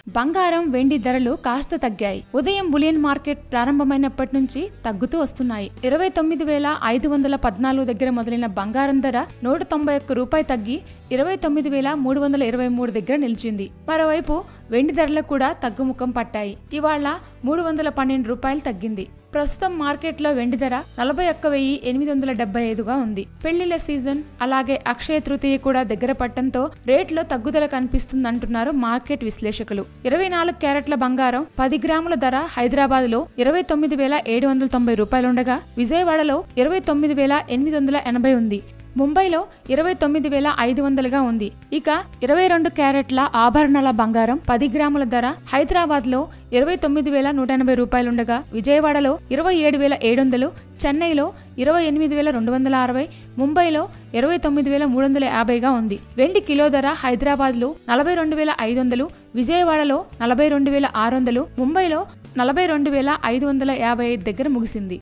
బంగారం వెండి ధరలు కాస్త తగ్గాయి ఉదయం బులియన్ మార్కెట్ ప్రారంభమైనప్పటి నుంచి తగ్గుతూ వస్తున్నాయి ఇరవై తొమ్మిది వేల ఐదు వందల పద్నాలుగు దగ్గర మొదలైన బంగారం ధర నూట తొంభై ఒక్క రూపాయి తగ్గి ఇరవై తొమ్మిది వేల మూడు వందల ఇరవై మూడు దగ్గర నిలిచింది మరోవైపు వెండి ధరలు కూడా తగ్గుముఖం పట్టాయి ఇవాళ మూడు వందల పన్నెండు రూపాయలు తగ్గింది ప్రస్తుతం మార్కెట్లో వెండి ధర నలభై ఒక్క వెయ్యి ఎనిమిది వందల డెబ్బై ఐదుగా ఉంది పెళ్లిళ్ల సీజన్ అలాగే అక్షయ తృతీయ కూడా దగ్గర పట్టడంతో రేట్లో తగ్గుదల కనిపిస్తుందంటున్నారు మార్కెట్ విశ్లేషకులు ఇరవై నాలుగు క్యారెట్ల బంగారం పది గ్రాముల ధర హైదరాబాద్ లో ఇరవై తొమ్మిది వేల ఏడు వందల తొంభై రూపాయలుండగా విజయవాడలో ఇరవై తొమ్మిది వేల ఎనిమిది వందల ఎనభై ఉంది ముంబైలో ఇరవై తొమ్మిది వేల ఐదు వందలుగా ఉంది ఇక ఇరవై రెండు క్యారెట్ల ఆభరణాల బంగారం పది గ్రాముల ధర హైదరాబాద్ లో ఇరవై తొమ్మిది వేల నూట ఎనభై రూపాయలుండగా విజయవాడలో ఇరవై ఏడు వేల ఏడు వందలు చెన్నైలో ఇరవై ఎనిమిది వేల రెండు వందల అరవై ముంబైలో ఇరవై తొమ్మిది వేల మూడు వందల యాభైగా ఉంది వెండి కిలో ధర హైదరాబాద్లో నలభై రెండు వేల ఐదు వందలు విజయవాడలో నలభై రెండు వేల ఆరు వందలు ముంబైలో నలభై రెండు వేల ఐదు వందల యాభై ఐదు దగ్గర ముగిసింది